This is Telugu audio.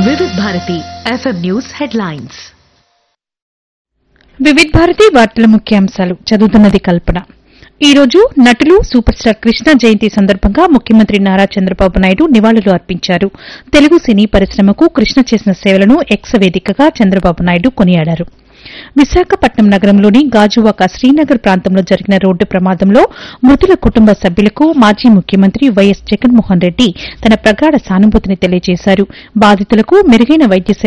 వివిధ Bharati FM news headlines Vividh Bharati వార్తల ముఖ్యాంశాలు చదువుతున్నది కల్పన ఈ రోజు నటులు సూపర్ స్టార్ కృష్ణ జయంతి సందర్భంగా ముఖ్యమంత్రి నారా చంద్రబాబు నాయుడు నివాళులు అర్పించారు తెలుగు సినీ పరిశ్రమకు కృష్ణ చేసిన సేవలను ఎక్స్ వేదికగా చంద్రబాబు నాయుడు కొనియాడారు విశాఖపట్నం నగరంలోని గాజువాక శ్రీనగర్ ప్రాంతంలో జరిగిన రోడ్డు ప్రమాదంలో మృతుల కుటుంబ సభ్యులకు మాజీ ముఖ్యమంత్రి వైఎస్ జగన్మోహన్ రెడ్డి తన ప్రగాఢ సానుభూతిని తెలియజేశారు బాధితులకు మెరుగైన వైద్య సేవలు